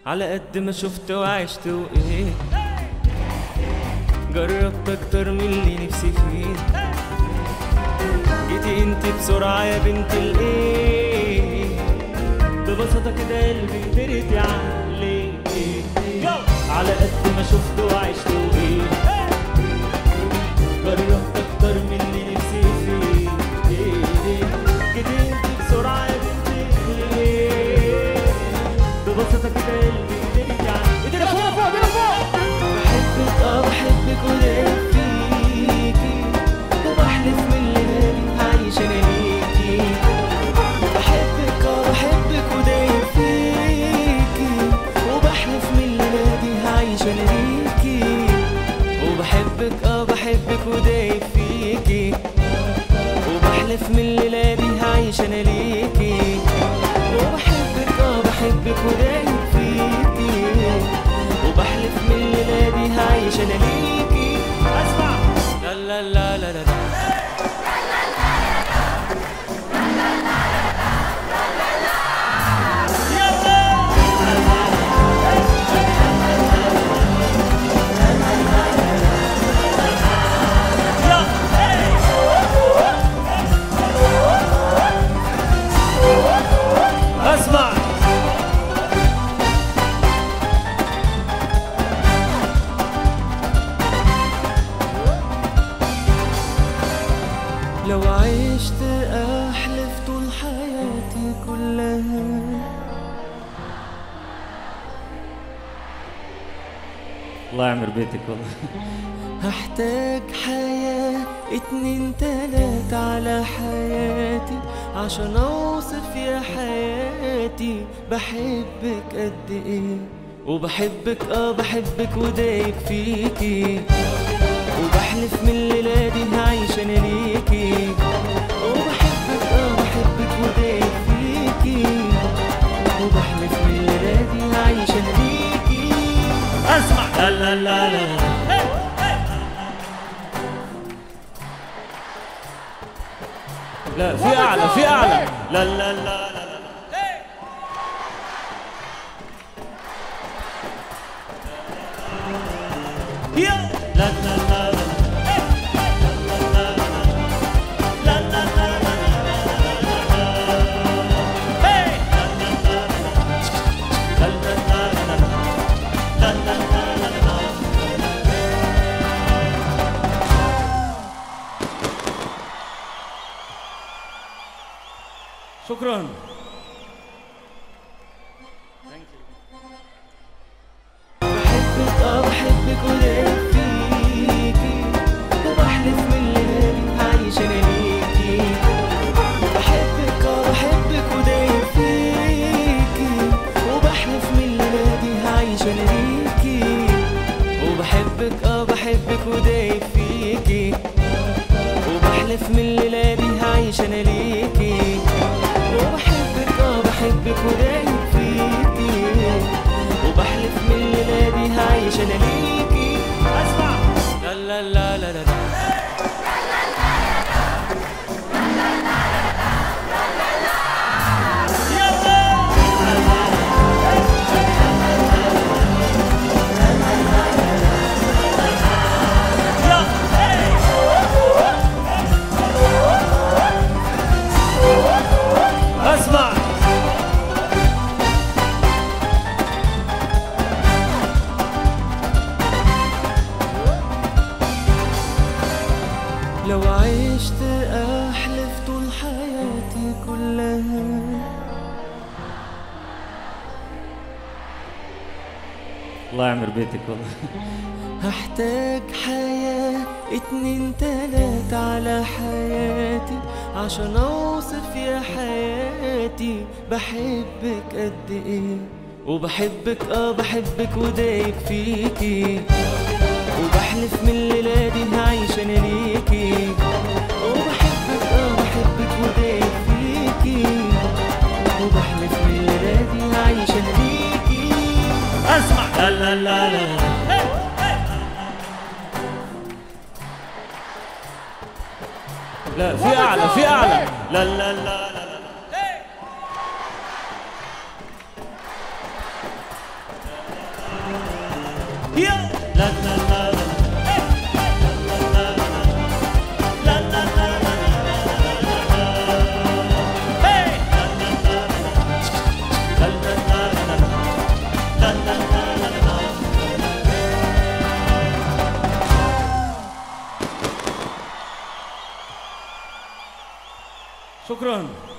على قد ما شفت وعشت وايه جربت اكتر من اللي نفسي فيه جيتي انت بسرعة يا بنت الايه ببساطة كده قلبي قدرت يعلي على قد ما شفت وعشت وايه جربت اكتر من اللي نفسي فيه جيتي انت بسرعة يا بنت الايه ببساطة كده قلبي قدرت يعلي ايدينا فوق فوق ايدينا فوق بحبك اه بحبك ودايب فيكي وبحلف من الليالي هعيش انا ليكي بحبك اه بحبك ودايب فيكي وبحلف من الليالي هعيش انا ليكي وبحبك اه بحبك ودايب فيكي وبحلف من الليالي هعيش انا ليكي وبحبك اه بحبك ودايب فيكي وبحلف من الليلة دي هعيش انا ليكي اسمع لا لا لا لا لا اسمع لو عشت احلف طول حياتي كلها الله يعمر بيتك والله هحتاج حياة اتنين تلاتة على حياتي عشان اوصف يا حياتي بحبك قد ايه وبحبك اه بحبك ودايب فيكي وبحلف من الليلة دي هعيش انا ليكي وبحبك اه بحبك ودايب فيكي وبحلف من الليلة دي هعيش انا ليكي اسمع لا لا لا لا لا في اعلى في اعلى لا لا لا لا لا يا لا لا لا لا شكرا بحبك اه بحبك ودايب فيكي وبحلف من الليالي هعيش انا ليكي بحبك اه بحبك ودايب فيكي وبحلف من الليالي هعيش انا ليكي وبحبك اه بحبك ودايب فيكي وبحلف من الليالي هعيش انا ليكي وبحبك اه بحبك ودايب فيكي وبحلف من الليالي هعيش انا ليكي اسمع لا لا لا لا لا اسمع لو عشت احلف طول حياتي كلها الله يعمر بيتك والله هحتاج حياة اتنين تلاتة على حياتي عشان اوصف يا حياتي بحبك قد ايه وبحبك اه بحبك ودايب فيكي وبحلف من الليلة دي هعيش انا ليكي وبحبك اه بحبك ودايب فيكي وبحلف من الليلة دي هعيش انا ليكي اسمع لا لا لا لا لا في اعلى في اعلى لا لا لا لا لا يا لا لا لا لا لا لا لا هي لا لا لا لا لا لا لا لا شكرا